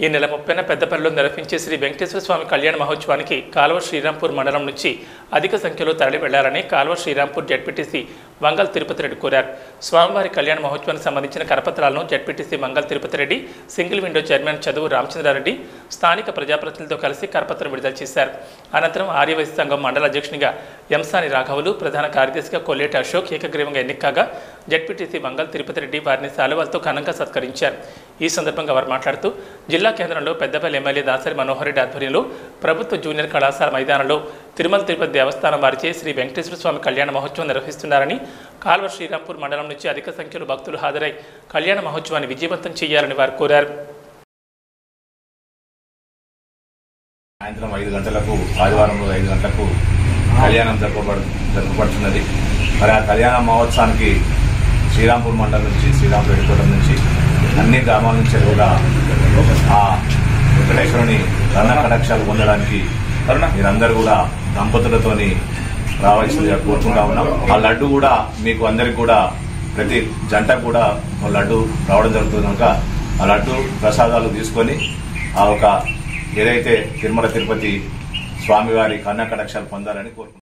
ఈ నెల ముప్పైన పెద్దపల్లిలో నిర్వహించే శ్రీ వెంకటేశ్వర స్వామి కళ్యాణ మహోత్సవానికి కాలువ శ్రీరాంపూర్ మండలం నుంచి అధిక సంఖ్యలో తరలి వెళ్లాలని కాలువ శ్రీరాంపూర్ జడ్పీటీసీ వంగల్ తిరుపతి రెడ్డి కోరారు స్వామివారి కళ్యాణ మహోత్సవానికి సంబంధించిన కరపత్రాలను ZPTC Mangal Tirupati Reddy single window chairman Chaduvu Ramachandra Reddy స్థానిక ప్రజాప్రతినిధులతో కలిసి కరపత్రం విడుదల చేశారు అనంతరం ఆర్యవైశ్య సంఘం మండల అధ్యక్షునిగా ఎంసాని రాఘవులు ప్రధాన కార్యదర్శిగా కొల్లేటి అశోక్ ఏకగ్రీవంగా ఎన్నికగా జడ్పీటీసీ మంగల్ తిరుపతి రెడ్డి వారిని శాలువాలతో ఘనంగా సత్కరించారు ఈ సందర్భంగా వారు మాట్లాడుతూ జిల్లా కేంద్రంలో పెద్దపల్లి ఎమ్మెల్యే దాసరి మనోహర్ రెడ్డి ఆధ్వర్యంలో ప్రభుత్వ జూనియర్ కళాశాల మైదానంలో తిరుమల తిరుపతి దేవస్థానం వారిచే శ్రీ వెంకటేశ్వర స్వామి కళ్యాణ మహోత్సవం నిర్వహిస్తున్నారని కాల్వ శ్రీరాంపూర్ మండలం నుంచి అధిక సంఖ్యలో భక్తులు హాజరై కళ్యాణ మహోత్సవాన్ని విజయవంతం చేయాలని వారు కోరారు సాయంత్రం ఐదు గంటలకు ఆదివారం రోజు ఐదు గంటలకు కళ్యాణం జరపబడు జరపబడుతున్నది మరి ఆ కళ్యాణ మహోత్సవానికి శ్రీరాంపూర్ మండలం నుంచి శ్రీరాంపూర్ హెడ్కోట నుంచి అన్ని గ్రామాల నుంచి కూడా ఆ వెంకటేశ్వరుని రన్న కటాక్షాలు పొందడానికి మీరందరూ కూడా దంపతులతోని రావాల్సిందిగా కోరుకుంటా ఉన్నాం ఆ లడ్డు కూడా మీకు అందరికి కూడా ప్రతి జంట కూడా ఒక లడ్డు రావడం జరుగుతుంది కనుక ఆ లడ్డు ప్రసాదాలు తీసుకొని ఆ ఒక ఏదైతే తిరుమల తిరుపతి స్వామివారి కన్యా కటాక్షాలు పొందాలని కోరుకుంటున్నాం